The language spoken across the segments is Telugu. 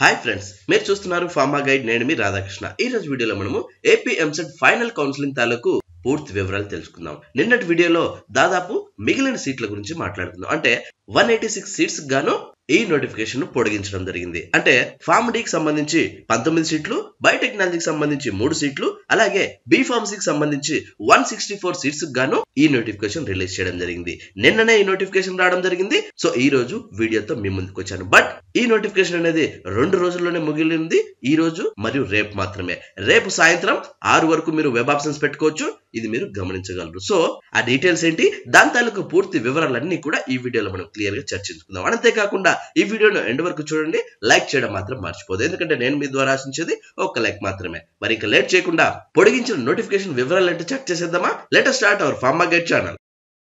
హాయ్ ఫ్రెండ్స్ మీరు చూస్తున్నారు ఫార్మా గైడ్ నేను మీ రాధాకృష్ణ ఈ రోజు వీడియోలో మనము ఏపీ ఎంసెట్ ఫైనల్ కౌన్సిలింగ్ తాలూకు పూర్తి వివరాలు తెలుసుకుందాం నిన్నటి వీడియోలో దాదాపు మిగిలిన సీట్ల గురించి మాట్లాడుకుందాం అంటే వన్ ఎయిటీ సిక్స్ సీట్స్ గాను ఈ నోటిఫికేషన్ పొడిగించడం జరిగింది అంటే ఫార్మ్ కి సంబంధించి పంతొమ్మిది సీట్లు బయోటెక్నాలజీకి సంబంధించి మూడు సీట్లు అలాగే బి ఫార్మసీకి సంబంధించి వన్ సిక్స్టీ ఫోర్ సీట్స్ గాను ఈ నోటిఫికేషన్ రిలీజ్ చేయడం జరిగింది నిన్ననే ఈ నోటిఫికేషన్ రావడం జరిగింది సో ఈ రోజు వీడియోతో మీ ముందుకు వచ్చాను బట్ ఈ నోటిఫికేషన్ అనేది రెండు రోజుల్లోనే ముగిలింది ఈ రోజు మరియు రేపు మాత్రమే రేపు సాయంత్రం ఆరు వరకు మీరు వెబ్ ఆప్షన్స్ పెట్టుకోవచ్చు ఇది మీరు గమనించగలరు సో ఆ డీటెయిల్స్ ఏంటి దాని తాలూకు పూర్తి వివరాలన్నీ కూడా ఈ వీడియోలో మనం క్లియర్ గా చర్చించుకుందాం అంతేకాకుండా ఈ వీడియోను ఎండ్ వరకు చూడండి లైక్ చేయడం మాత్రం మర్చిపోదు ఎందుకంటే నేను మీ ద్వారా ఆశించేది ఒక లైక్ మాత్రమే మరి ఇంకా లేట్ చేయకుండా పొడిగించిన నోటిఫికేషన్ వివరాలు అంటే చెక్ చేసేద్దామా let's start our pharma guide channel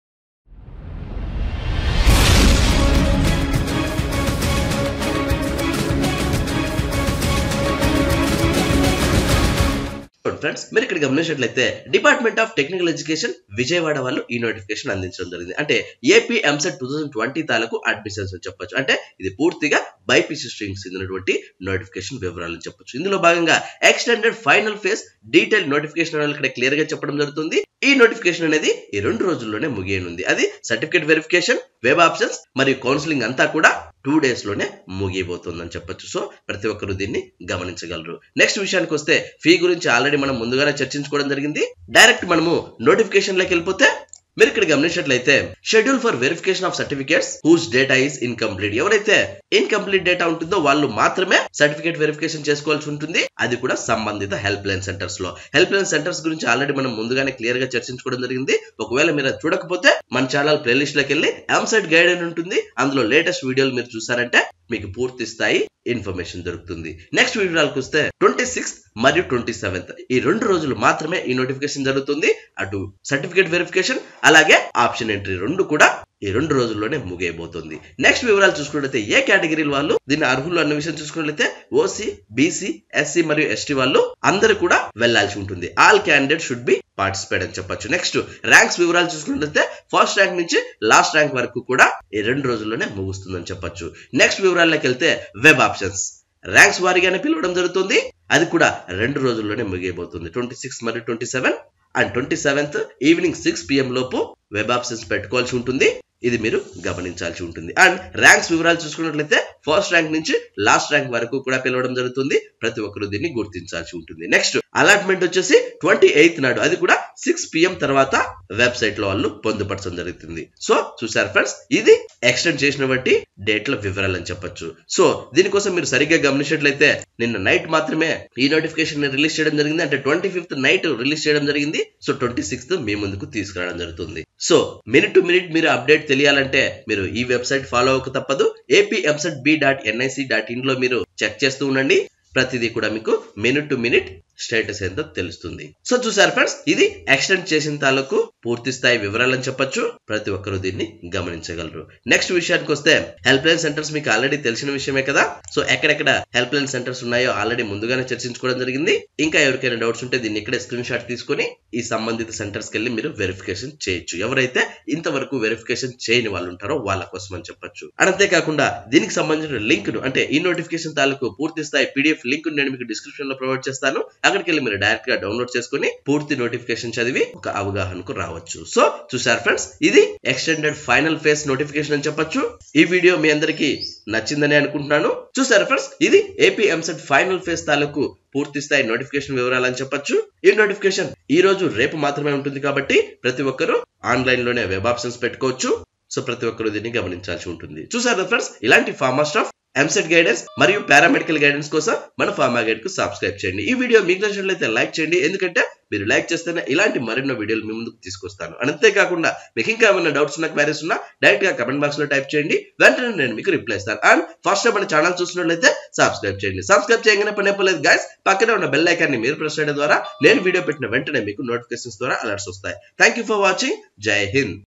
friends మీరు ఇక్కడ గమనించినట్లయితే department of technical education Vijayawada వాళ్ళు ఈ నోటిఫికేషన్ అందించడం జరిగింది అంటే AP EAMCET two thousand twenty తాలకు అడ్మిషన్స్ అని చెప్పొచ్చు అంటే ఇది పూర్తిగా బైపీసీ స్ట్రీమ్స్ చెందినటువంటి నోటిఫికేషన్ వివరాలు అని చెప్పొచ్చు ఇందులో భాగంగా extended final phase detail notification అనేది ఇక్కడ క్లియర్ గా చెప్పడం జరుగుతుంది ఈ నోటిఫికేషన్ అనేది ఈ రెండు రోజుల్లోనే ముగియనుంది అది సర్టిఫికేట్ వెరిఫికేషన్ వెబ్ ఆప్షన్స్ మరియు కౌన్సిలింగ్ అంతా కూడా టూ డేస్ లోనే ముగియబోతుందని చెప్పొచ్చు సో ప్రతి ఒక్కరు దీన్ని గమనించగలరు నెక్స్ట్ విషయానికి వస్తే ఫీ గురించి ఆల్రెడీ మనం ముందుగానే చర్చించుకోవడం జరిగింది డైరెక్ట్ మనము నోటిఫికేషన్ లోకి వెళ్ళిపోతే మీరు ఇక్కడ గమనించినట్లయితే schedule for verification of certificates whose data is incomplete ఎవరైతే ఇన్కంప్లీట్ డేటా ఉంటుందో వాళ్ళు మాత్రమే సర్టిఫికేట్ వెరిఫికేషన్ చేసుకోవాల్సి ఉంటుంది అది కూడా సంబంధిత హెల్ప్ లైన్ సెంటర్స్ లో హెల్ప్ లైన్ సెంటర్స్ గురించి ఆల్రెడీ మనం ముందుగానే క్లియర్ గా చర్చించుకోవడం జరిగింది ఒకవేళ మీరు అది చూడకపోతే మన ఛానల్ ప్లేలిస్ట్ లోకి వెళ్ళి ఎంసైట్ గైడ్ అని ఉంటుంది అందులో లేటెస్ట్ వీడియోలు మీరు చూసారంటే మీకు పూర్తి స్థాయి ఇన్ఫర్మేషన్ దొరుకుతుంది నెక్స్ట్ వివరాలకు వస్తే ట్వంటీ సిక్స్త్ మరియు ట్వంటీ సెవెంత్ ఈ రెండు రోజులు మాత్రమే ఈ నోటిఫికేషన్ జరుగుతుంది అటు సర్టిఫికేట్ వెరిఫికేషన్ అలాగే ఆప్షన్ ఎంట్రీ రెండు కూడా ఈ రెండు రోజుల్లోనే ముగియబోతుంది నెక్స్ట్ వివరాలు చూసుకున్నట్లయితే ఏ కేటగిరీల వాళ్ళు దీని అర్హులు అన్న విషయం చూసుకున్నట్లయితే ఓసీ బీసీ ఎస్సీ మరియు ఎస్టీ వాళ్ళు అందరూ కూడా వెళ్లాల్సి ఉంటుంది all candidate should be participate అని చెప్పొచ్చు నెక్స్ట్ ర్యాంక్స్ వివరాలు చూసుకున్నట్లయితే ఫస్ట్ ర్యాంక్ నుంచి లాస్ట్ ర్యాంక్ వరకు కూడా ఈ రెండు రోజుల్లోనే ముగుస్తుందని చెప్పొచ్చు నెక్స్ట్ వివరాల్లోకి వెళ్తే వెబ్ ఆప్షన్స్ ర్యాంక్స్ వారీగానే పిలవడం జరుగుతుంది అది కూడా రెండు రోజుల్లోనే ముగియబోతుంది ట్వంటీ సిక్స్ మరియు twenty seven and twenty seventh evening six PM లోపు వెబ్ ఆప్షన్స్ పెట్టుకోవాల్సి ఉంటుంది ఇది మీరు గమనించాల్సి ఉంటుంది అండ్ ర్యాంక్స్ వివరాలు చూసుకున్నట్లయితే ఫస్ట్ ర్యాంక్ నుంచి లాస్ట్ ర్యాంక్ వరకు కూడా పిలవడం జరుగుతుంది ప్రతి ఒక్కరు దీన్ని గుర్తించాల్సి ఉంటుంది నెక్స్ట్ అలాట్మెంట్ వచ్చేసి ట్వంటీ ఎయిత్ నాడు అది కూడా సిక్స్ పిఎం తర్వాత వెబ్సైట్ లో వాళ్ళు పొందుపరచడం జరుగుతుంది సో చూసారు ఫ్రెండ్స్ ఇది ఎక్స్టెండ్ చేసిన బట్టి డేట్ల వివరాలు అని చెప్పొచ్చు సో దీనికోసం మీరు సరిగ్గా గమనించినట్లయితే నిన్న నైట్ మాత్రమే ఈ నోటిఫికేషన్ రిలీజ్ చేయడం జరిగింది అంటే ట్వంటీ ఫిఫ్త్ నైట్ రిలీజ్ చేయడం జరిగింది సో ట్వంటీ సిక్స్త్ మీ ముందుకు తీసుకురావడం జరుగుతుంది సో మినిట్ టు మినిట్ మీరు అప్డేట్ తెలియాలంటే మీరు ఈ వెబ్సైట్ ఫాలో అవ్వక తప్పదు AP EAMCET B dot NIC dot in లో మీరు చెక్ చేస్తూ ఉండండి ప్రతిదీ కూడా మీకు మినిట్ టు మినిట్ స్టేటస్ ఏంటో తెలుస్తుంది సో చూసారు ఫ్రెండ్స్ ఇది ఎక్స్టెండ్ చేసిన తాలూకు పూర్తి స్థాయి వివరాలని చెప్పొచ్చు ప్రతి ఒక్కరు దీన్ని గమనించగలరు నెక్స్ట్ విషయానికి వస్తే హెల్ప్ లైన్ సెంటర్స్ మీకు ఆల్రెడీ తెలిసిన విషయమే కదా సో ఎక్కడెక్కడ హెల్ప్ లైన్ సెంటర్స్ ఉన్నాయో ఆల్రెడీ ముందుగానే చర్చించుకోవడం జరిగింది ఇంకా ఎవరికైనా డౌట్స్ ఉంటే దీన్ని ఇక్కడే స్క్రీన్ షాట్ తీసుకొని ఈ సంబంధిత సెంటర్స్ కి వెళ్ళి మీరు వెరిఫికేషన్ చేయొచ్చు ఎవరైతే ఇంతవరకు వెరిఫికేషన్ చేయని వాళ్ళు ఉంటారో వాళ్ళ కోసం అని చెప్పొచ్చు అంతేకాకుండా దీనికి సంబంధించిన లింక్ ను అంటే ఈ నోటిఫికేషన్ తాలూకు పూర్తి స్థాయి పీడిఎఫ్ లింక్ నేను మీకు డిస్క్రిప్షన్ లో ప్రొవైడ్ చేస్తాను అక్కడికి వెళ్ళి మీరు డైరెక్ట్ గా డౌన్లోడ్ చేసుకుని పూర్తి నోటిఫికేషన్ చదివి ఒక అవగాహనకు రావచ్చు సో చూసారు ఫ్రెండ్స్ ఇది ఎక్స్టెండెడ్ ఫైనల్ ఫేస్ నోటిఫికేషన్ అని చెప్పొచ్చు ఈ వీడియో మీ అందరికి నచ్చిందని అనుకుంటున్నాను చూసారు ఫ్రెండ్స్ ఇది ఏపీ ఎంసెట్ ఫైనల్ ఫేస్ తాలూకు పూర్తి స్థాయి నోటిఫికేషన్ వివరాలని చెప్పొచ్చు ఈ నోటిఫికేషన్ ఈ రోజు రేపు మాత్రమే ఉంటుంది కాబట్టి ప్రతి ఒక్కరూ ఆన్లైన్ లోనే వెబ్ ఆప్షన్స్ పెట్టుకోవచ్చు సో ప్రతి ఒక్కరు దీన్ని గమనించాల్సి ఉంటుంది చూసారు ఫ్రెండ్స్ ఇలాంటి ఫార్మా స్టాఫ్ ఎంసెట్ గైడెన్స్ మరియు పారామెడికల్ గైడెన్స్ కోసం మన ఫార్మా గైడ్ కు సబ్స్క్రైబ్ చేయండి ఈ వీడియో మీకు నచ్చినట్లయితే లైక్ చేయండి ఎందుకంటే మీరు లైక్ చేస్తేనే ఇలాంటి మరెన్నో వీడియోలు మీ ముందుకు తీసుకొస్తాను అంతేకాకుండా మీకు ఇంకా ఏమైనా డౌట్స్ ఉన్నా క్వారీస్ ఉన్నా డైరెక్ట్ గా కమెంట్ బాక్స్ లో టైప్ చేయండి వెంటనే నేను మీకు రిప్లై ఇస్తాను అండ్ ఫస్ట్ టైం మన ఛానల్ చూసినట్లయితే సబ్స్క్రైబ్ చేయండి సబ్స్క్రైబ్ చేయగానే పని అయిపోలేదు గైస్ పక్కనే ఉన్న బెల్ ఐకాన్ ని మీరు ప్రెస్ చేయడం ద్వారా నేను వీడియో పెట్టిన వెంటనే మీకు నోటిఫికేషన్స్ ద్వారా అలర్ట్స్ వస్తాయి థ్యాంక్ యూ ఫర్ వాచింగ్ జై హింద్